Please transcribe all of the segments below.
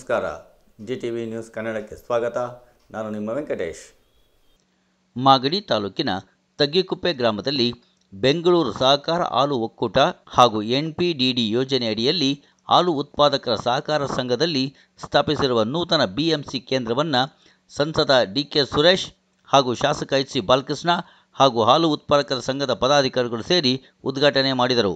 ನಮಸ್ಕಾರ G T V news ಕನ್ನಡಕ್ಕೆ ಸ್ವಾಗತ ನಾನು ನಿಮ್ಮ ವೆಂಕಟೇಶ್ ಮಾಗಡಿ ತಾಲೂಕಿನ ತಗ್ಗಿಕುಪ್ಪೆ ಗ್ರಾಮದಲ್ಲಿ ಬೆಂಗಳೂರು ಸಹಕಾರ ಹಾಲು ಒಕ್ಕೂಟ ಹಾಗೂ ಎನ್ಪಿಡಿಡಿ ಯೋಜನೆ ಅಡಿಯಲ್ಲಿ ಹಾಲು ಉತ್ಪಾದಕರ ಸಹಕಾರ ಸಂಘದಲ್ಲಿ ಸ್ಥಾಪಿಸಿರುವ ನೂತನ ಬಿಎಂಸಿ ಕೇಂದ್ರವನ್ನು ಸಂಸದ ಡಿಕೆ ಸುರೇಶ್ ಹಾಗೂ ಶಾಸಕ ಎಚ್ ಸಿ ಬಾಲಕೃಷ್ಣ ಹಾಗೂ ಹಾಲು ಉತ್ಪಾದಕರ ಸಂಘದ ಪದಾಧಿಕಾರಿಗಳು ಸೇರಿ ಉದ್ಘಾಟನೆ ಮಾಡಿದರು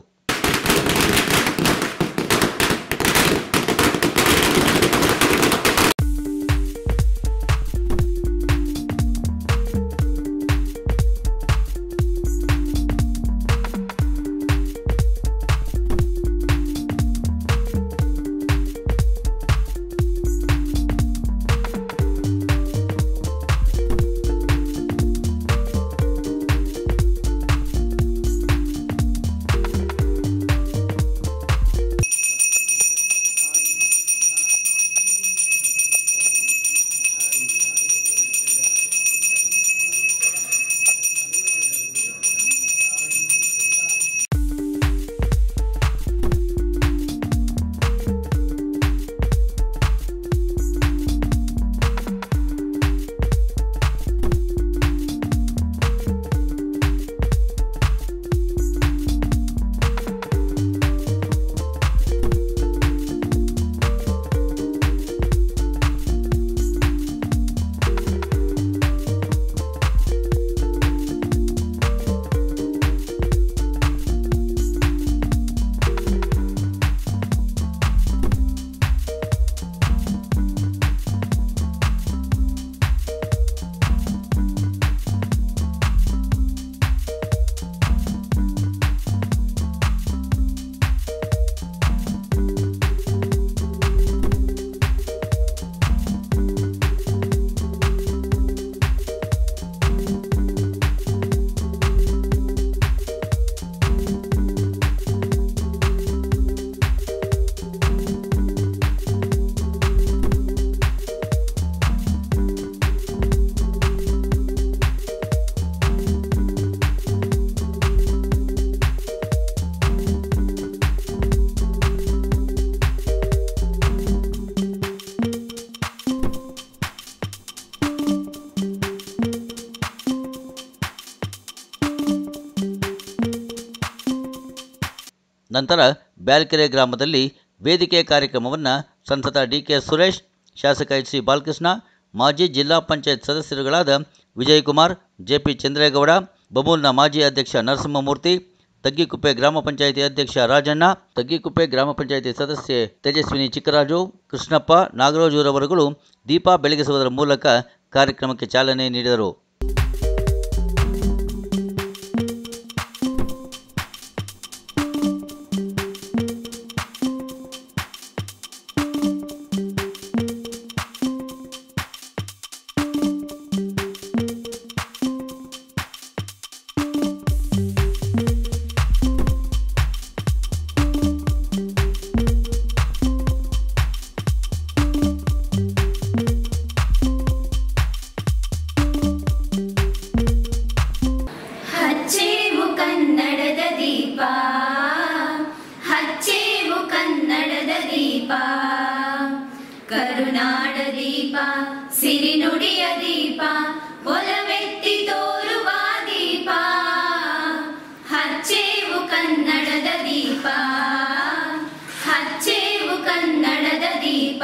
ನಂತರ ಬ್ಯಾಲ್ಕೆರೆ ಗ್ರಾಮದಲ್ಲಿ ವೇದಿಕೆ ಕಾರ್ಯಕ್ರಮವನ್ನು ಸಂಸದ ಡಿಕೆ ಸುರೇಶ್ ಶಾಸಕ ಎಚ್ ಸಿ ಬಾಲಕೃಷ್ಣ ಮಾಜಿ ಜಿಲ್ಲಾ ಪಂಚಾಯತ್ ಸದಸ್ಯರುಗಳಾದ ವಿಜಯಕುಮಾರ್ ಜೆಪಿ ಚಂದ್ರೇಗೌಡ ಬಮೂಲ್ನ ಮಾಜಿ ಅಧ್ಯಕ್ಷ ನರಸಿಂಹಮೂರ್ತಿ ತಗ್ಗಿಕುಪ್ಪೆ ಗ್ರಾಮ ಪಂಚಾಯಿತಿ ಅಧ್ಯಕ್ಷ ರಾಜಣ್ಣ ತಗ್ಗಿಕುಪ್ಪೆ ಗ್ರಾಮ ಪಂಚಾಯಿತಿ ಸದಸ್ಯೆ ತೇಜಸ್ವಿನಿ ಚಿಕ್ಕರಾಜು ಕೃಷ್ಣಪ್ಪ ನಾಗರಾಜುರವರುಗಳು ದೀಪ ಬೆಳಗಿಸುವುದರ ಮೂಲಕ ಕಾರ್ಯಕ್ರಮಕ್ಕೆ ಚಾಲನೆ ನೀಡಿದರು ಹಚ್ಚೇವು ಕನ್ನಡದ ದೀಪ ಹಚ್ಚೇವು ಕನ್ನಡದ ದೀಪ ಕರುನಾಡ ದೀಪ ಸಿರಿನುಡಿಯ ದೀಪ ಒಲವೆತ್ತಿ ತೋರುವ ದೀಪ ಹಚ್ಚೇವು ಕನ್ನಡದ ದೀಪ ಹಚ್ಚೇವು ಕನ್ನಡದ ದೀಪ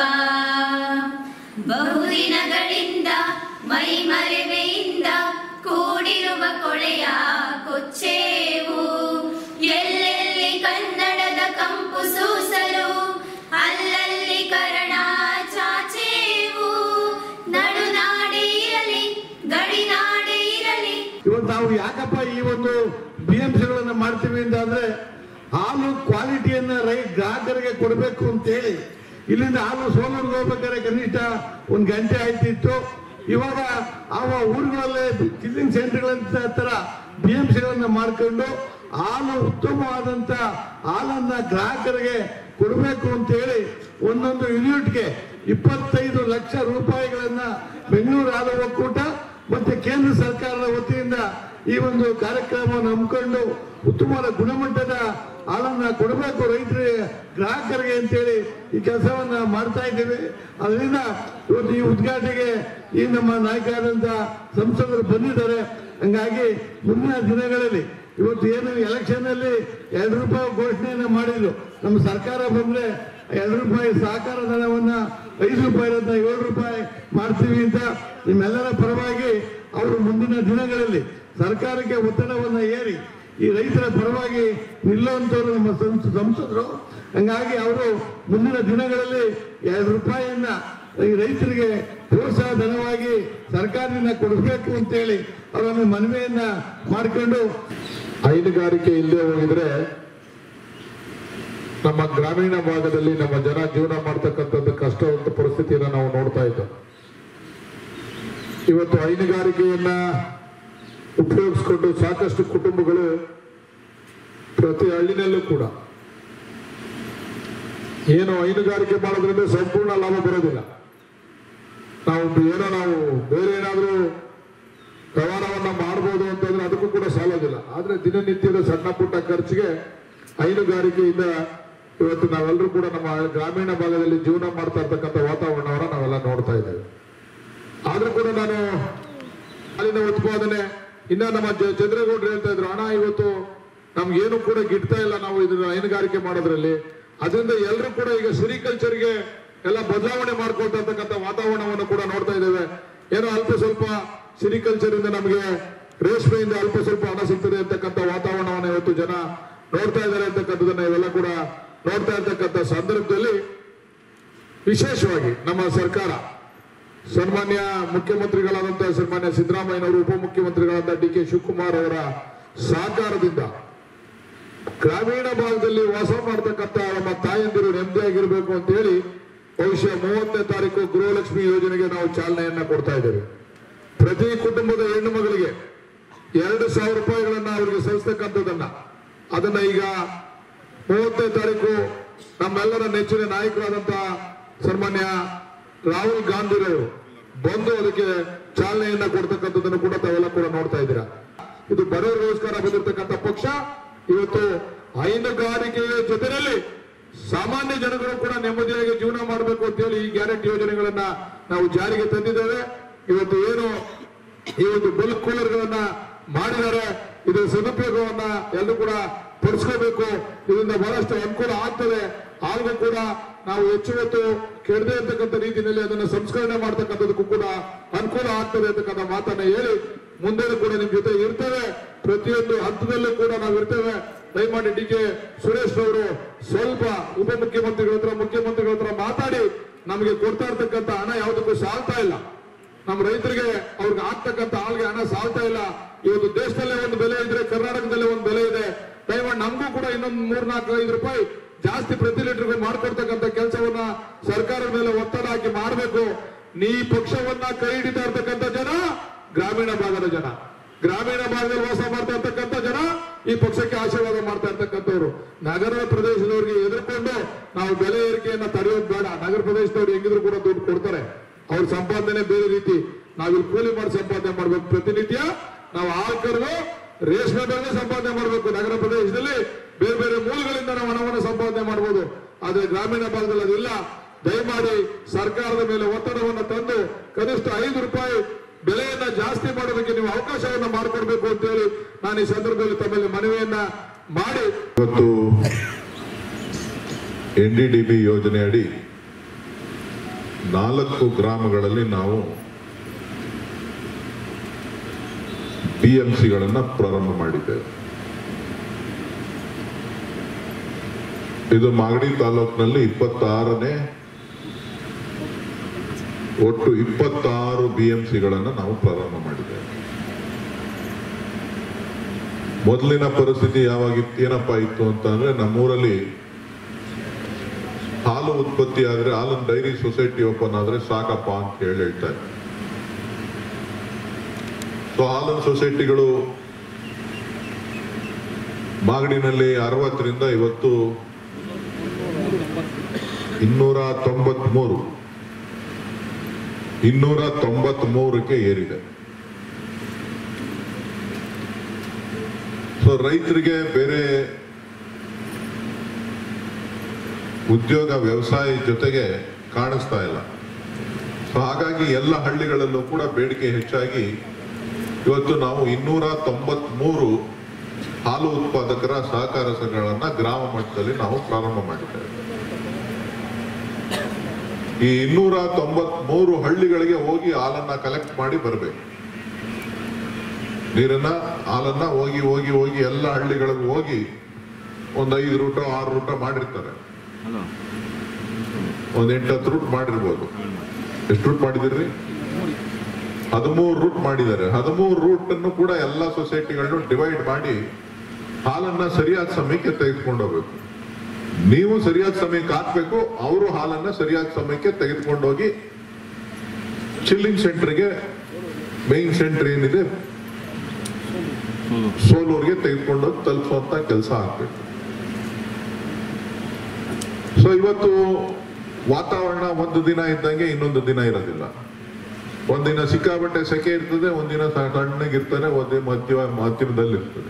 ಬಹುದಿನಗಳಿಂದ ಮೈಮರೆವೆಯಿಂದ ಕೂಡಿರುವ ಕೊಳೆಯ ಕೊಚ್ಚೇವು ಎಲ್ಲೆಲ್ಲಿ ಕನ್ನಡದ ಕಂಪು ಸೂಸಲು ಅಲ್ಲಲ್ಲಿ ಕರಣ ಚಾಚೇವು ನಡುನಾಡೆ ಇರಲಿ ಗಡಿನಾಡೆ ಇರಲಿ ಇವತ್ತು ನಾವು ಯಾಕಪ್ಪ ಈ ಒಂದು ಬಿ ಎಂ ಸಿಗಳನ್ನ ಮಾಡ್ತೀವಿ ಅಂತ ಅಂದ್ರೆ ಹಾಲು ಕ್ವಾಲಿಟಿಯನ್ನ ರೈ ಗ್ರಾಹಕರಿಗೆ ಕೊಡಬೇಕು ಅಂತೇಳಿ ಇಲ್ಲಿಂದ ಹಾಲು ಸೋಲೂರ್ಗೆ ಹೋಗ್ಬೇಕಾದ್ರೆ ಕನಿಷ್ಠ ಒಂದ್ ಗಂಟೆ ಆಯ್ತಿತ್ತು ಇವಾಗ ಅವ ಊರುಗಳಲ್ಲೇ ಕಿಲ್ಲಿಂಗ್ ಸೆಂಟರ್ಗಳಂತ ತರ ಬಿ ಎಂ ಸಿಗಳನ್ನ ಮಾಡ್ಕೊಂಡು ಹಾಲು ಉತ್ತಮವಾದಂತ ಹಾಲನ್ನ ಗ್ರಾಹಕರಿಗೆ ಕೊಡಬೇಕು ಅಂತ ಹೇಳಿ ಒಂದೊಂದು ಯೂನಿಟ್ಗೆ ಇಪ್ಪತ್ತೈದು ಲಕ್ಷ ರೂಪಾಯಿಗಳನ್ನ ಬೆಂಗಳೂರು ಹಾಲು ಒಕ್ಕೂಟ ಮತ್ತೆ ಕೇಂದ್ರ ಸರ್ಕಾರದ ವತಿಯಿಂದ ಈ ಒಂದು ಕಾರ್ಯಕ್ರಮವನ್ನು ಹಮ್ಮಿಕೊಂಡು ಉತ್ತಮವಾದ ಗುಣಮಟ್ಟದ ಹಾಲನ್ನ ಕೊಡಬೇಕು ರೈತರಿಗೆ ಗ್ರಾಹಕರಿಗೆ ಅಂತೇಳಿ ಈ ಕೆಲಸವನ್ನ ಮಾಡ್ತಾ ಇದ್ದೇವೆ ಅದರಿಂದ ಇವತ್ತು ಈ ಉದ್ಘಾಟನೆಗೆ ಈ ನಮ್ಮ ನಾಯಕರಾದಂತ ಸಂಸದರು ಬಂದಿದ್ದಾರೆ ಹಂಗಾಗಿ ಮುಂದಿನ ದಿನಗಳಲ್ಲಿ ಇವತ್ತು ಏನು ಎಲೆಕ್ಷನ್ ಅಲ್ಲಿ ಎರಡು ರೂಪಾಯಿ ಘೋಷಣೆಯನ್ನ ಮಾಡಿದ್ರು ನಮ್ಮ ಸರ್ಕಾರ ಬಂದ್ರೆ ಎರಡು ರೂಪಾಯಿ ಸಹಕಾರ ಧನವನ್ನ ಐದು ರೂಪಾಯಿ ಇರೋದನ್ನ ಏಳು ರೂಪಾಯಿ ಮಾಡ್ತೀವಿ ಅಂತ ನಿಮ್ಮೆಲ್ಲರ ಪರವಾಗಿ ಅವರು ಮುಂದಿನ ದಿನಗಳಲ್ಲಿ ಸರ್ಕಾರಕ್ಕೆ ಒತ್ತಡವನ್ನ ಏರಿ ಈ ರೈತರ ಪರವಾಗಿ ನಿಲ್ಲುವಂತವರು ನಮ್ಮ ಸಂಸ- ಸಂಸದರು ಹಂಗಾಗಿ ಅವರು ಮುಂದಿನ ದಿನಗಳಲ್ಲಿ ಎರಡು ರೂಪಾಯಿಯನ್ನ ಈ ರೈತರಿಗೆ ಪ್ರೋತ್ಸಾಹ ಧನವಾಗಿ ಸರ್ಕಾರದಿಂದ ಕೊಡಬೇಕು ಅಂತೇಳಿ ಅವರನ್ನು ಮನವಿಯನ್ನ ಮಾಡಿಕೊಂಡು ಹೈನುಗಾರಿಕೆ ಇಲ್ಲದೆ ಹೋಗಿದ್ರೆ ನಮ್ಮ ಗ್ರಾಮೀಣ ಭಾಗದಲ್ಲಿ ನಮ್ಮ ಜನ ಜೀವನ ಮಾಡ್ತಕ್ಕಂಥದ್ದು ಕಷ್ಟವಂತ ಪರಿಸ್ಥಿತಿಯನ್ನ ನಾವು ನೋಡ್ತಾ ಇದ್ದೇವೆ ಇವತ್ತು ಹೈನುಗಾರಿಕೆಯನ್ನ ಉಪಯೋಗಿಸ್ಕೊಂಡು ಸಾಕಷ್ಟು ಕುಟುಂಬಗಳು ಪ್ರತಿ ಹಳ್ಳಿನಲ್ಲೂ ಕೂಡ ಏನು ಹೈನುಗಾರಿಕೆ ಮಾಡೋದ್ರಿಂದ ಸಂಪೂರ್ಣ ಲಾಭ ಬರೋದಿಲ್ಲ ನಾವು ಏನೋ ನಾವು ಬೇರೆ ಏನಾದರೂ ವ್ಯವಹಾರವನ್ನ ಮಾಡ್ಬೋದು ಅಂತಂದ್ರೆ ಅದಕ್ಕೂ ಕೂಡ ಸಾಲೋದಿಲ್ಲ ಆದ್ರೆ ದಿನನಿತ್ಯದ ಸಣ್ಣ ಪುಟ್ಟ ಖರ್ಚಿಗೆ ಹೈನುಗಾರಿಕೆಯಿಂದ ಇವತ್ತು ನಾವೆಲ್ಲರೂ ಕೂಡ ನಮ್ಮ ಗ್ರಾಮೀಣ ಭಾಗದಲ್ಲಿ ಜೀವನ ಮಾಡ್ತಾ ಇರ್ತಕ್ಕಂಥ ವಾತಾವರಣವನ್ನ ನಾವೆಲ್ಲ ನೋಡ್ತಾ ಇದ್ದೇವೆ ಆದ್ರೂ ಕೂಡ ನಾನು ಹಾಲಿನ ಉತ್ಪಾದನೆ ಇನ್ನ ನಮ್ಮ ಜ- ಚಂದ್ರೇಗೌಡರು ಹೇಳ್ತಾ ಇದ್ರು ಹಣ ಇವತ್ತು ನಮ್ಗೇನು ಕೂಡ ಗಿಡ್ತಾ ಇಲ್ಲ ನಾವು ಇದ್ರ ಹೈನುಗಾರಿಕೆ ಮಾಡೋದ್ರಲ್ಲಿ ಅದರಿಂದ ಎಲ್ಲರೂ ಕೂಡ ಈಗ ಸಿರಿಕಲ್ಚರ್ಗೆ ಎಲ್ಲ ಬದಲಾವಣೆ ಮಾಡ್ಕೊಳ್ತಾ ಇರ್ತಕ್ಕಂಥ ವಾತಾವರಣವನ್ನು ಕೂಡ ನೋಡ್ತಾ ಇದ್ದೇವೆ ಏನೋ ಅಲ್ಪ ಸ್ವಲ್ಪ ಸಿರಿಕಲ್ಚರ್ ಇಂದ ನಮಗೆ ರೇಷ್ಮೆಯಿಂದ ಅಲ್ಪ ಸ್ವಲ್ಪ ಹಣ ಸಿಗ್ತದೆ ಅಂತಕ್ಕಂಥ ವಾತಾವರಣವನ್ನು ಇವತ್ತು ಜನ ನೋಡ್ತಾ ಇದ್ದಾರೆ ಅಂತಕ್ಕಂಥದನ್ನ ಇವೆಲ್ಲ ಕೂಡ ನೋಡ್ತಾ ಇರ್ತಕ್ಕಂಥ ಸಂದರ್ಭದಲ್ಲಿ ವಿಶೇಷವಾಗಿ ನಮ್ಮ ಸರ್ಕಾರ ಸನ್ಮಾನ್ಯ ಮುಖ್ಯಮಂತ್ರಿಗಳಾದಂತಹ ಸನ್ಮಾನ್ಯ ಸಿದ್ದರಾಮಯ್ಯನವರು ಉಪಮುಖ್ಯಮಂತ್ರಿಗಳಾದ ಡಿ ಕೆ ಶಿವಕುಮಾರ್ ಅವರ ಸಹಕಾರದಿಂದ ಗ್ರಾಮೀಣ ಭಾಗದಲ್ಲಿ ವಾಸ ಮಾಡ್ತಕ್ಕಂಥ ನಮ್ಮ ತಾಯಂದಿರು ನೆಮ್ಮದಿಯಾಗಿರ್ಬೇಕು ಅಂತ ಹೇಳಿ ಬಹುಶಃ ಮೂವತ್ತನೇ ತಾರೀಕು ಗೃಹಲಕ್ಷ್ಮಿ ಯೋಜನೆಗೆ ನಾವು ಚಾಲನೆಯನ್ನ ಕೊಡ್ತಾ ಇದ್ದೇವೆ ಪ್ರತಿ ಕುಟುಂಬದ ಹೆಣ್ಣು ಮಗಳಿಗೆ ಎರಡು ಸಾವಿರ ರೂಪಾಯಿಗಳನ್ನ ಅವರಿಗೆ ಸಲ್ಲಿಸ್ತಕ್ಕಂಥದ್ದನ್ನ ಅದನ್ನ ಈಗ ಮೂವತ್ತನೇ ತಾರೀಕು ನಮ್ಮೆಲ್ಲರ ನೆಚ್ಚಿನ ನಾಯಕರಾದಂತಹ ಸನ್ಮಾನ್ಯ ರಾಹುಲ್ ಗಾಂಧಿರವರು ಬಂದು ಅದಕ್ಕೆ ಚಾಲನೆಯನ್ನ ಕೊಡ್ತಕ್ಕಂಥದ್ದನ್ನು ಕೂಡ ತಾವೆಲ್ಲ ಕೂಡ ನೋಡ್ತಾ ಇದ್ದೀರಾ ಇದು ಬಡವರಿಗೋಸ್ಕರ ಬಂದಿರತಕ್ಕಂಥ ಪಕ್ಷ ಇವತ್ತು ಹೈನುಗಾರಿಕೆಯ ಜೊತೆಯಲ್ಲಿ ಸಾಮಾನ್ಯ ಜನಗಳು ಕೂಡ ನೆಮ್ಮದಿಯಾಗಿ ಜೀವನ ಮಾಡಬೇಕು ಅಂತ ಹೇಳಿ ಈ ಗ್ಯಾರಂಟಿ ಯೋಜನೆಗಳನ್ನ ನಾವು ಜಾರಿಗೆ ತಂದಿದ್ದೇವೆ ಇವತ್ತು ಏನು ಈ ಒಂದು ಬಲ್ಕ್ ಕೂಲರ್ಗಳನ್ನ ಮಾಡಿದ್ದಾರೆ ಇದರ ಸದುಪಯೋಗವನ್ನ ಎಲ್ಲರೂ ಕೂಡ ಪಡಿಸ್ಕೋಬೇಕು ಇದರಿಂದ ಬಹಳಷ್ಟು ಅನುಕೂಲ ಆಗ್ತದೆ ಆಗ ಕೂಡ ನಾವು ಹೆಚ್ಚು ಹೊತ್ತು ಕೆಡದೆ ಇರ್ತಕ್ಕಂಥ ರೀತಿಯಲ್ಲಿ ಅದನ್ನ ಸಂಸ್ಕರಣೆ ಮಾಡ್ತಕ್ಕಂಥದಕ್ಕೂ ಕೂಡ ಅನುಕೂಲ ಆಗ್ತದೆ ಅಂತಕ್ಕಂಥ ಮಾತನ್ನ ಹೇಳಿ ಮುಂದೆ ಕೂಡ ನಿಮ್ ಜೊತೆ ಇರ್ತೇವೆ ಪ್ರತಿಯೊಂದು ಹಂತದಲ್ಲೂ ಕೂಡ ನಾವು ಇರ್ತೇವೆ ದಯಮಾಡಿ ಡಿ ಕೆ ಸುರೇಶ್ ಅವರು ಸ್ವಲ್ಪ ಉಪಮುಖ್ಯಮಂತ್ರಿಗಳ ಹತ್ರ ಮುಖ್ಯಮಂತ್ರಿಗಳ ಹತ್ರ ಮಾತಾಡಿ ನಮಗೆ ಕೊಡ್ತಾ ಇರ್ತಕ್ಕಂಥ ಹಣ ಯಾವುದಕ್ಕೂ ಸಾಲ್ತಾ ಇಲ್ಲ ನಮ್ಮ ರೈತರಿಗೆ ಅವ್ರಿಗೆ ಆಗ್ತಕ್ಕಂಥ ಹಾಲ್ಗೆ ಹಣ ಸಾಲ್ತಾ ಇಲ್ಲ ಇವತ್ತು ದೇಶದಲ್ಲೇ ಒಂದು ಬೆಲೆ ಇದ್ರೆ ಕರ್ನಾಟಕದಲ್ಲೇ ಒಂದು ಬೆಲೆ ಇದೆ ದಯಮಾಡಿ ನಮಗೂ ಕೂಡ ಇನ್ನೊಂದು ಮೂರ್ನಾಲ್ಕು ಐದು ರೂಪಾಯಿ ಜಾಸ್ತಿ ಪ್ರತಿ ಲೀಟರ್ಗೂ ಮಾಡ್ಕೊಡ್ತಕ್ಕಂಥ ಕೆಲಸವನ್ನ ಸರ್ಕಾರದ ಮೇಲೆ ಒತ್ತಡ ಹಾಕಿ ಮಾಡಬೇಕು ನೀ ಪಕ್ಷವನ್ನ ಕೈ ಹಿಡಿತಾ ಇರ್ತಕ್ಕಂಥ ಜನ ಗ್ರಾಮೀಣ ಭಾಗದ ಜನ ಗ್ರಾಮೀಣ ಭಾಗದಲ್ಲಿ ವಾಸ ಮಾಡ್ತಾ ಇರ್ತಕ್ಕಂಥ ಜನ ಈ ಪಕ್ಷಕ್ಕೆ ಆಶೀರ್ವಾದ ಮಾಡ್ತಾ ಇರ್ತಕ್ಕಂಥವ್ರು ನಗರ ಪ್ರದೇಶದವರಿಗೆ ಎದುರ್ಕೊಂಡು ನಾವು ಬೆಲೆ ಏರಿಕೆಯನ್ನ ತಡೆಯೋದು ಬೇಡ ನಗರ ಪ್ರದೇಶದವ್ರು ಹೆಂಗಿದ್ರು ಕೂಡ ದುಡ್ಡು ಕೊಡ್ತಾರೆ ಅವ್ರ ಸಂಪಾದನೆ ಬೇರೆ ರೀತಿ ನಾವಿಲ್ಲಿ ಕೂಲಿ ಮಾಡಿ ಸಂಪಾದನೆ ಮಾಡ್ಬೇಕು ಪ್ರತಿನಿತ್ಯ ನಾವು ಹಾಲು ಕರೆದು ರೇಷ್ಮೆ ಬೆಳೆ ಸಂಪಾದನೆ ಮಾಡಬೇಕು ನಗರ ಪ್ರದೇಶದಲ್ಲಿ ಬೇರೆ ಬೇರೆ ಮೂಲಗಳಿಂದ ನಾವು ಹಣವನ್ನು ಸಂಪಾದನೆ ಮಾಡಬಹುದು ಆದ್ರೆ ಗ್ರಾಮೀಣ ಭಾಗದಲ್ಲಿ ಅದಿಲ್ಲ ದಯಮಾಡಿ ಸರ್ಕಾರದ ಮೇಲೆ ಒತ್ತಡವನ್ನು ತಂದು ಕನಿಷ್ಠ ಐದು ರೂಪಾಯಿ ಬೆಲೆಯನ್ನ ಜಾಸ್ತಿ ಮಾಡೋದಕ್ಕೆ ನೀವು ಅವಕಾಶವನ್ನ ಮಾಡಿಕೊಡ್ಬೇಕು ಅಂತ ಹೇಳಿ ನಾನು ಈ ಸಂದರ್ಭದಲ್ಲಿ ತಮ್ಮಲ್ಲಿ ಮನವಿಯನ್ನ ಮಾಡಿ ಇವತ್ತು ಎನ್ ಡಿ ಡಿ ಬಿ ಯೋಜನೆ ಅಡಿ ನಾಲ್ಕು ಗ್ರಾಮಗಳಲ್ಲಿ ನಾವು ಬಿ ಎಂ ಸಿಗಳನ್ನ ಪ್ರಾರಂಭ ಮಾಡಿದ್ದೇವೆ ಇದು ಮಾಗಡಿ ತಾಲೂಕಿನಲ್ಲಿ ಇಪ್ಪತ್ತಾರನೇ ಒಟ್ಟು ಇಪ್ಪತ್ತಾರು ಬಿ ಎಂ ಸಿಗಳನ್ನ ನಾವು ಪ್ರಾರಂಭ ಮಾಡಿದ್ದೇವೆ ಮೊದಲಿನ ಪರಿಸ್ಥಿತಿ ಯಾವಾಗಿತ್ತು ಏನಪ್ಪಾ ಇತ್ತು ಅಂತ ಅಂದ್ರೆ ನಮ್ಮೂರಲ್ಲಿ ಹಾಲು ಉತ್ಪತ್ತಿ ಆದ್ರೆ ಹಾಲಿನ ಡೈರಿ ಸೊಸೈಟಿ ಓಪನ್ ಆದ್ರೆ ಸಾಕಪ್ಪ ಅಂತ ಹೇಳಿ ಹೇಳ್ತಾರೆ ಸೊ ಹಾಲಿನ ಸೊಸೈಟಿಗಳು ಮಾಗಡಿನಲ್ಲಿ ಅರವತ್ತರಿಂದ ಇವತ್ತು ಇನ್ನೂರ ತೊಂಬತ್ಮೂರು ಇನ್ನೂರ ತೊಂಬತ್ಮೂರಕ್ಕೆ ಏರಿದೆ ಸೊ ರೈತರಿಗೆ ಬೇರೆ ಉದ್ಯೋಗ ವ್ಯವಸಾಯ ಜೊತೆಗೆ ಕಾಣಿಸ್ತಾ ಇಲ್ಲ ಸೊ ಹಾಗಾಗಿ ಎಲ್ಲ ಹಳ್ಳಿಗಳಲ್ಲೂ ಕೂಡ ಬೇಡಿಕೆ ಹೆಚ್ಚಾಗಿ ಇವತ್ತು ನಾವು ಇನ್ನೂರ ತೊಂಬತ್ಮೂರು ಹಾಲು ಉತ್ಪಾದಕರ ಸಹಕಾರ ಸಂಘಗಳನ್ನ ಗ್ರಾಮ ಮಟ್ಟದಲ್ಲಿ ನಾವು ಪ್ರಾರಂಭ ಮಾಡಿದ್ದೇವೆ ಈ ಇನ್ನೂರ ತೊಂಬತ್ಮೂರು ಹಳ್ಳಿಗಳಿಗೆ ಹೋಗಿ ಹಾಲನ್ನ ಕಲೆಕ್ಟ್ ಮಾಡಿ ಬರಬೇಕು ನೀರನ್ನ ಹಾಲನ್ನ ಹೋಗಿ ಹೋಗಿ ಹೋಗಿ ಎಲ್ಲ ಹಳ್ಳಿಗಳಿಗೂ ಹೋಗಿ ಒಂದು ಐದು ರೂಟ ಆರು ರೂಟ ಮಾಡಿರ್ತಾರೆ ಒಂದ್ ಎಂಟತ್ತು ರೂಟ್ ಮಾಡಿರ್ಬೋದು ಎಷ್ಟು ರೂಟ್ ಮಾಡಿದಿರ್ರಿ ಹದಿಮೂರು ರೂಟ್ ಮಾಡಿದ್ದಾರೆ ಹದಿಮೂರು ರೂಟ್ ಅನ್ನು ಕೂಡ ಎಲ್ಲ ಸೊಸೈಟಿಗಳನ್ನು ಡಿವೈಡ್ ಮಾಡಿ ಹಾಲನ್ನ ಸರಿಯಾದ ಸಮಯಕ್ಕೆ ತೆಗೆದುಕೊಂಡು ಹೋಗ್ಬೇಕು ನೀವು ಸರಿಯಾದ ಸಮಯಕ್ಕೆ ಹಾಕ್ಬೇಕು ಅವರು ಹಾಲನ್ನ ಸರಿಯಾದ ಸಮಯಕ್ಕೆ ತೆಗೆದುಕೊಂಡು ಹೋಗಿ ಚಿಲ್ಲಿಂಗ್ ಸೆಂಟರ್ಗೆ ಮೇನ್ ಸೆಂಟರ್ ಏನಿದೆ ಸೋಲೂರ್ಗೆ ತೆಗೆದುಕೊಂಡು ಹೋಗಿ ತಲುಪುವಂತ ಕೆಲಸ ಆಗ್ಬೇಕು ಸೊ ಇವತ್ತು ವಾತಾವರಣ ಒಂದು ದಿನ ಇದ್ದಂಗೆ ಇನ್ನೊಂದು ದಿನ ಇರೋದಿಲ್ಲ ಒಂದಿನ ಸಿಕ್ಕಾಪಟ್ಟೆ ಸೆಕೆ ಇರ್ತದೆ ಒಂದಿನ ಸ- ತಣ್ಣಗಿರ್ತಾರೆ ಒಂದೇ ಮಧ್ಯ ಮಧ್ಯಮದಲ್ಲಿ ಇರ್ತದೆ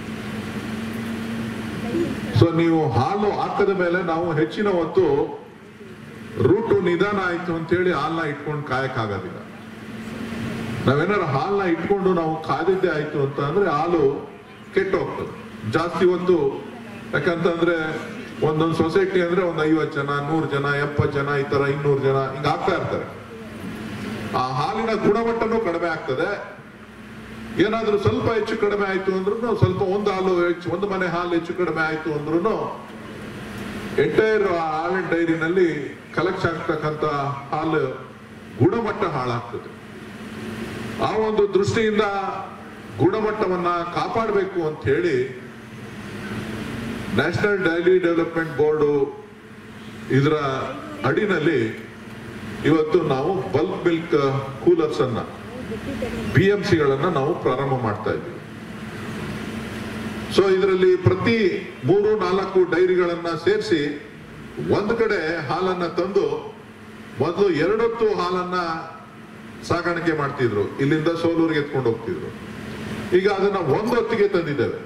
ಸೊ ನೀವು ಹಾಲು ಹಾಕದ ಮೇಲೆ ನಾವು ಹೆಚ್ಚಿನ ಹೊತ್ತು ರೂಟು ನಿಧಾನ ಆಯ್ತು ಅಂತೇಳಿ ಹಾಲ್ನ ಇಟ್ಕೊಂಡು ಕಾಯಕ್ಕಾಗೋದಿಲ್ಲ ನಾವೇನಾರು ಹಾಲ್ನ ಇಟ್ಕೊಂಡು ನಾವು ಕಾದಿದ್ದೇ ಆಯ್ತು ಅಂತ ಅಂದ್ರೆ ಹಾಲು ಕೆಟ್ಟು ಹೋಗ್ತದೆ ಜಾಸ್ತಿ ಹೊತ್ತು ಯಾಕಂತಂದ್ರೆ ಒಂದೊಂದು ಸೊಸೈಟಿ ಅಂದ್ರೆ ಒಂದ್ ಐವತ್ತು ಜನ ನೂರು ಜನ ಎಪ್ಪತ್ತು ಜನ ಈ ತರ ಇನ್ನೂರು ಜನ ಹಿಂಗ ಆಗ್ತಾ ಇರ್ತಾರೆ ಆ ಹಾಲಿನ ಗುಣಮಟ್ಟನೂ ಕಡಿಮೆ ಆಗ್ತದೆ ಏನಾದ್ರೂ ಸ್ವಲ್ಪ ಹೆಚ್ಚು ಕಡಿಮೆ ಆಯ್ತು ಅಂದ್ರೂ ಸ್ವಲ್ಪ ಒಂದು ಹಾಲು ಹೆಚ್ಚು ಒಂದು ಮನೆ ಹಾಲು ಹೆಚ್ಚು ಕಡಿಮೆ ಆಯ್ತು ಅಂದ್ರೂ ಎಂಟೈರ್ ಹಾಲಿನ ಡೈರಿನಲ್ಲಿ ಕಲೆಕ್ಟ್ ಆಗ್ತಕ್ಕಂಥ ಹಾಲು ಗುಣಮಟ್ಟ ಹಾಳಾಗ್ತದೆ ಆ ಒಂದು ದೃಷ್ಟಿಯಿಂದ ಗುಣಮಟ್ಟವನ್ನ ಕಾಪಾಡಬೇಕು ಅಂತ ಹೇಳಿ ನ್ಯಾಷನಲ್ ಡೈರಿ ಡೆವಲಪ್ಮೆಂಟ್ ಬೋರ್ಡು ಇದರ ಅಡಿನಲ್ಲಿ ಇವತ್ತು ನಾವು ಬಲ್ಕ್ ಮಿಲ್ಕ್ ಕೂಲರ್ಸ್ ಅನ್ನ ಬಿ ಎಂ ಸಿಗಳನ್ನ ನಾವು ಪ್ರಾರಂಭ ಮಾಡ್ತಾ ಇದ್ದೀವಿ ಸೊ ಇದರಲ್ಲಿ ಪ್ರತಿ ಮೂರು ನಾಲ್ಕು ಡೈರಿಗಳನ್ನ ಸೇರಿಸಿ ಒಂದ್ ಕಡೆ ಹಾಲನ್ನ ತಂದು ಮೊದಲು ಎರಡೊತ್ತು ಹಾಲನ್ನ ಸಾಗಾಣಿಕೆ ಮಾಡ್ತಿದ್ರು ಇಲ್ಲಿಂದ ಸೋಲೂರಿಗೆ ಎತ್ಕೊಂಡು ಹೋಗ್ತಿದ್ರು ಈಗ ಅದನ್ನ ಒಂದು ಹೊತ್ತಿಗೆ ತಂದಿದ್ದೇವೆ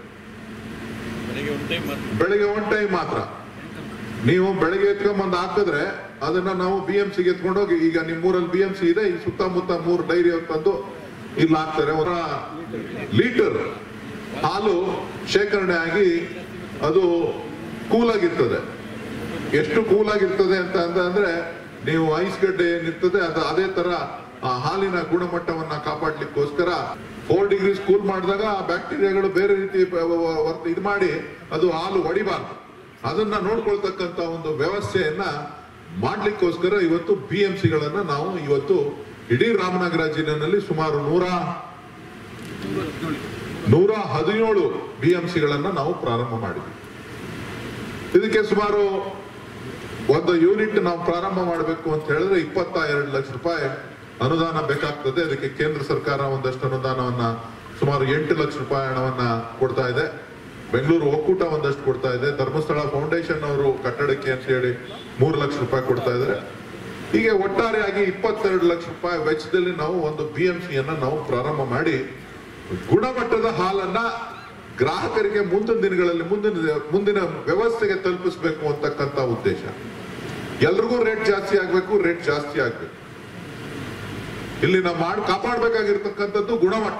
ಬೆಳಿಗ್ಗೆ ಒನ್ ಟೈಮ್ ಮಾತ್ರ ನೀವು ಬೆಳಗ್ಗೆ ಎತ್ಕೊಂಡ್ಬಂದು ಹಾಕಿದ್ರೆ ಅದನ್ನ ನಾವು ಬಿ ಎಂ ಸಿಗೆ ಎತ್ಕೊಂಡೋಗಿ ಈಗ ನಿಮ್ಮೂರಲ್ಲಿ ಬಿ ಎಂ ಸಿ ಇದೆ ಈ ಸುತ್ತಮುತ್ತ ಮೂರು ಡೈರಿ ತಂದು ಇಲ್ಲಿ ಹಾಕ್ತಾರೆ ಅವರ ಲೀಟರ್ ಹಾಲು ಶೇಖರಣೆ ಆಗಿ ಅದು ಕೂಲ್ ಆಗಿರ್ತದೆ ಎಷ್ಟು ಕೂಲ್ ಆಗಿರ್ತದೆ ಅಂತ ಅಂದ- ಅಂದ್ರೆ ನೀವು ಐಸ್ ಗಡ್ಡೆ ಏನಿರ್ತದೆ ಅದು ಅದೇ ತರ ಆ ಹಾಲಿನ ಗುಣಮಟ್ಟವನ್ನ ಕಾಪಾಡ್ಲಿಕ್ಕೋಸ್ಕರ ಫೋರ್ ಡಿಗ್ರೀಸ್ ಕೂಲ್ ಮಾಡಿದಾಗ ಆ ಬ್ಯಾಕ್ಟೀರಿಯಾಗಳು ಬೇರೆ ರೀತಿ ಪ- ವ- ವ- ವರ್ತ- ಇದು ಮಾಡಿ ಅದು ಹಾಲು ಒಡಿಬಾರ್ದು ಅದನ್ನ ನೋಡ್ಕೊಳ್ತಕ್ಕಂತ ಒಂದು ವ್ಯವಸ್ಥೆಯನ್ನ ಮಾಡ್ಲಿಕ್ಕೋಸ್ಕರ ಇವತ್ತು ಬಿ ಎಂ ಸಿಗಳನ್ನ ನಾವು ಇವತ್ತು ಇಡೀ ರಾಮನಗರ ಜಿಲ್ಲೆನಲ್ಲಿ ಸುಮಾರು ನೂರ ನೂರ ಹದಿನೇಳು ಬಿ ಎಂ ಸಿಗಳನ್ನ ನಾವು ಪ್ರಾರಂಭ ಮಾಡಿದ್ವಿ ಇದಕ್ಕೆ ಸುಮಾರು ಒಂದು ಯೂನಿಟ್ ನಾವು ಪ್ರಾರಂಭ ಮಾಡಬೇಕು ಅಂತ ಹೇಳಿದ್ರೆ ಇಪ್ಪತ್ತ ಎರಡು ಲಕ್ಷ ರೂಪಾಯಿ ಅನುದಾನ ಬೇಕಾಗ್ತದೆ ಅದಕ್ಕೆ ಕೇಂದ್ರ ಸರ್ಕಾರ ಒಂದಷ್ಟು ಅನುದಾನವನ್ನ ಸುಮಾರು ಎಂಟು ಲಕ್ಷ ರೂಪಾಯಿ ಹಣವನ್ನ ಕೊಡ್ತಾ ಇದೆ ಬೆಂಗಳೂರು ಒಕ್ಕೂಟ ಒಂದಷ್ಟು ಕೊಡ್ತಾ ಇದೆ ಧರ್ಮಸ್ಥಳ ಫೌಂಡೇಶನ್ ಅವರು ಕಟ್ಟಡಕ್ಕೆ ಅಂತ ಹೇಳಿ ಮೂರು ಲಕ್ಷ ರೂಪಾಯಿ ಕೊಡ್ತಾ ಇದ್ದಾರೆ ಹೀಗೆ ಒಟ್ಟಾರೆಯಾಗಿ ಇಪ್ಪತ್ತೆರಡು ಲಕ್ಷ ರೂಪಾಯಿ ವೆಚ್ಚದಲ್ಲಿ ನಾವು ಒಂದು ಬಿ ಎಂ ಸಿಯನ್ನ ನಾವು ಪ್ರಾರಂಭ ಮಾಡಿ ಗುಣಮಟ್ಟದ ಹಾಲನ್ನ ಗ್ರಾಹಕರಿಗೆ ಮುಂದಿನ ದಿನಗಳಲ್ಲಿ ಮುಂದಿನ ಮುಂದಿನ ವ್ಯವಸ್ಥೆಗೆ ತಲುಪಿಸಬೇಕು ಅಂತಕ್ಕಂಥ ಉದ್ದೇಶ ಎಲ್ರಿಗೂ ರೇಟ್ ಜಾಸ್ತಿ ಆಗ್ಬೇಕು ರೇಟ್ ಜಾಸ್ತಿ ಆಗ್ಬೇಕು ಇಲ್ಲಿ ನಾವು ಮಾಡಿ ಕಾಪಾಡಬೇಕಾಗಿರ್ತಕ್ಕಂಥದ್ದು ಗುಣಮಟ್ಟ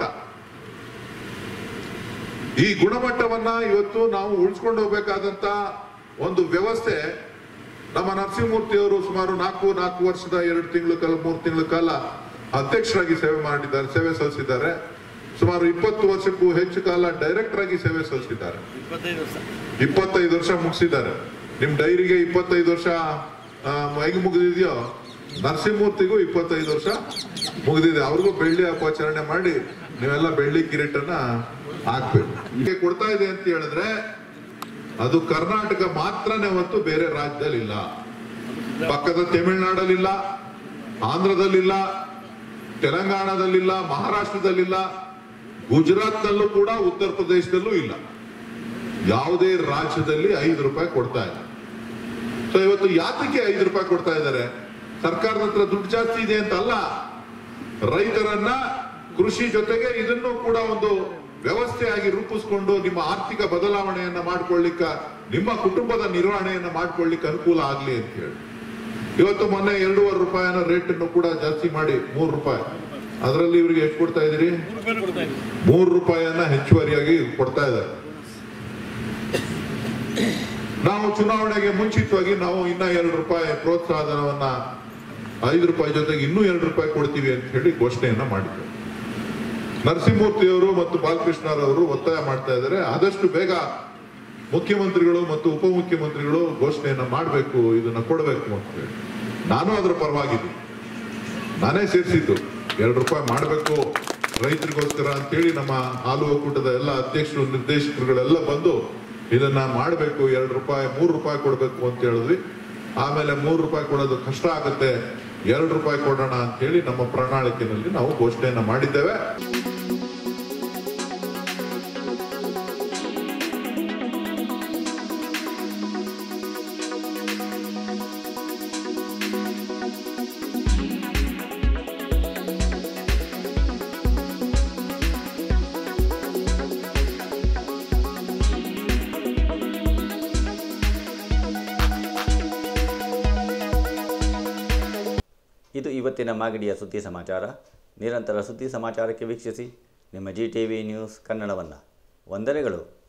ಈ ಗುಣಮಟ್ಟವನ್ನ ಇವತ್ತು ನಾವು ಉಳಿಸ್ಕೊಂಡು ಹೋಗ್ಬೇಕಾದಂತ ಒಂದು ವ್ಯವಸ್ಥೆ ನಮ್ಮ ನರಸಿಂಹಮೂರ್ತಿ ಅವರು ಸುಮಾರು ನಾಲ್ಕು ನಾಲ್ಕು ವರ್ಷದ ಎರಡು ತಿಂಗಳು ಕಾಲ ಮೂರು ತಿಂಗಳ ಕಾಲ ಅಧ್ಯಕ್ಷರಾಗಿ ಸೇವೆ ಮಾಡಿದ್ದಾರೆ ಸೇವೆ ಸಲ್ಲಿಸಿದ್ದಾರೆ ಸುಮಾರು ಇಪ್ಪತ್ತು ವರ್ಷಕ್ಕೂ ಹೆಚ್ಚು ಕಾಲ ಡೈರೆಕ್ಟರ್ ಆಗಿ ಸೇವೆ ಸಲ್ಲಿಸಿದ್ದಾರೆ ಇಪ್ಪತ್ತೈದು ವರ್ಷ ಮುಗಿಸಿದ್ದಾರೆ ನಿಮ್ ಡೈರಿಗೆ ಇಪ್ಪತ್ತೈದು ವರ್ಷ ಆ, ಹೆಂಗ್ ಮುಗಿದಿದೆಯೋ ನರಸಿಂಹಮೂರ್ತಿಗೂ ಇಪ್ಪತ್ತೈದು ವರ್ಷ ಮುಗಿದಿದೆ ಅವ್ರಿಗೂ ಬೆಳ್ಳಿ ಅಪಾಚರಣೆ ಮಾಡಿ ನೀವೆಲ್ಲ ಬೆಳ್ಳಿ ಕಿರೀಟನ ಹಾಕ್ಬೇಕು ಹೀಗೆ ಕೊಡ್ತಾ ಇದೆ ಅಂತ ಹೇಳಿದ್ರೆ ಅದು ಕರ್ನಾಟಕ ಮಾತ್ರನೇ ಹೊತ್ತು ಬೇರೆ ರಾಜ್ಯದಲ್ಲಿಲ್ಲ ಪಕ್ಕದ ತಮಿಳುನಾಡಲ್ಲಿಲ್ಲ ಆಂಧ್ರದಲ್ಲಿಲ್ಲ ತೆಲಂಗಾಣದಲ್ಲಿಲ್ಲ ಮಹಾರಾಷ್ಟ್ರದಲ್ಲಿಲ್ಲ ಗುಜರಾತ್ನಲ್ಲೂ ಕೂಡ ಉತ್ತರ ಪ್ರದೇಶದಲ್ಲೂ ಇಲ್ಲ ಯಾವುದೇ ರಾಜ್ಯದಲ್ಲಿ ಐದು ರೂಪಾಯಿ ಕೊಡ್ತಾ ಇಲ್ಲ ಸೊ ಇವತ್ತು ಯಾತಕ್ಕೆ ಐದು ರೂಪಾಯಿ ಕೊಡ್ತಾ ಇದ್ದಾರೆ ಸರ್ಕಾರದ ಹತ್ರ ದುಡ್ಡು ಜಾಸ್ತಿ ಇದೆ ಅಂತ ಅಲ್ಲ ರೈತರನ್ನ ಕೃಷಿ ಜೊತೆಗೆ ಇದನ್ನು ಕೂಡ ಒಂದು ವ್ಯವಸ್ಥೆಯಾಗಿ ರೂಪಿಸ್ಕೊಂಡು ನಿಮ್ಮ ಆರ್ಥಿಕ ಬದಲಾವಣೆಯನ್ನ ಮಾಡ್ಕೊಳ್ಳಿಕ್ಕ ನಿಮ್ಮ ಕುಟುಂಬದ ನಿರ್ವಹಣೆಯನ್ನ ಮಾಡ್ಕೊಳ್ಳಿಕ್ಕೆ ಅನುಕೂಲ ಆಗ್ಲಿ ಅಂತ ಹೇಳಿ ಇವತ್ತು ಮೊನ್ನೆ ಎರಡೂವರೆ ರೂಪಾಯಿನ ರೇಟ್ ಅನ್ನು ಕೂಡ ಜಾಸ್ತಿ ಮಾಡಿ ಮೂರು ರೂಪಾಯಿ ಅದರಲ್ಲಿ ಇವರಿಗೆ ಎಷ್ಟು ಕೊಡ್ತಾ ಇದೀರಿ ಮೂರು ರೂಪಾಯಿಯನ್ನ ಹೆಚ್ಚುವರಿಯಾಗಿ ಕೊಡ್ತಾ ಇದ್ದಾರೆ ನಾವು ಚುನಾವಣೆಗೆ ಮುಂಚಿತವಾಗಿ ನಾವು ಇನ್ನ ಎರಡು ರೂಪಾಯಿ ಪ್ರೋತ್ಸಾಹಧನವನ್ನ ಐದು ರೂಪಾಯಿ ಜೊತೆಗೆ ಇನ್ನೂ ಎರಡು ರೂಪಾಯಿ ಕೊಡ್ತೀವಿ ಅಂತ ಹೇಳಿ ಘೋಷಣೆಯನ್ನ ಮಾಡಿದ್ರು ನರಸಿಂಹಮೂರ್ತಿಯವರು ಮತ್ತು ಬಾಲಕೃಷ್ಣರವರು ಒತ್ತಾಯ ಮಾಡ್ತಾ ಇದ್ದಾರೆ ಆದಷ್ಟು ಬೇಗ ಮುಖ್ಯಮಂತ್ರಿಗಳು ಮತ್ತು ಉಪಮುಖ್ಯಮಂತ್ರಿಗಳು ಘೋಷಣೆಯನ್ನ ಮಾಡಬೇಕು ಇದನ್ನ ಕೊಡಬೇಕು ಅಂತ ಹೇಳಿ ನಾನು ಅದರ ಪರವಾಗಿದ್ದೀನಿ ನಾನೇ ಸೇರಿಸಿದ್ದು ಎರಡು ರೂಪಾಯಿ ಮಾಡಬೇಕು ರೈತರಿಗೋಸ್ಕರ ಅಂತೇಳಿ ನಮ್ಮ ಹಾಲು ಒಕ್ಕೂಟದ ಎಲ್ಲ ಅಧ್ಯಕ್ಷರು ನಿರ್ದೇಶಕರುಗಳೆಲ್ಲ ಬಂದು ಇದನ್ನ ಮಾಡಬೇಕು ಎರಡು ರೂಪಾಯಿ ಮೂರು ರೂಪಾಯಿ ಕೊಡಬೇಕು ಅಂತ ಹೇಳಿದ್ವಿ ಆಮೇಲೆ ಮೂರು ರೂಪಾಯಿ ಕೊಡೋದು ಕಷ್ಟ ಆಗುತ್ತೆ ಎರಡು ರೂಪಾಯಿ ಕೊಡೋಣ ಅಂತ ಹೇಳಿ ನಮ್ಮ ಪ್ರಣಾಳಿಕೆಯಲ್ಲಿ ನಾವು ಘೋಷಣೆಯನ್ನ ಮಾಡಿದ್ದೇವೆ ಇದು ಇವತ್ತಿನ ಮಾಗಡಿಯ ಸುದ್ದಿ ಸಮಾಚಾರ ನಿರಂತರ ಸುದ್ದಿ ಸಮಾಚಾರಕ್ಕೆ ವೀಕ್ಷಿಸಿ ನಿಮ್ಮ ಜಿ ಟಿ ವಿ ನ್ಯೂಸ್ ಕನ್ನಡವನ್ನು ವಂದನೆಗಳು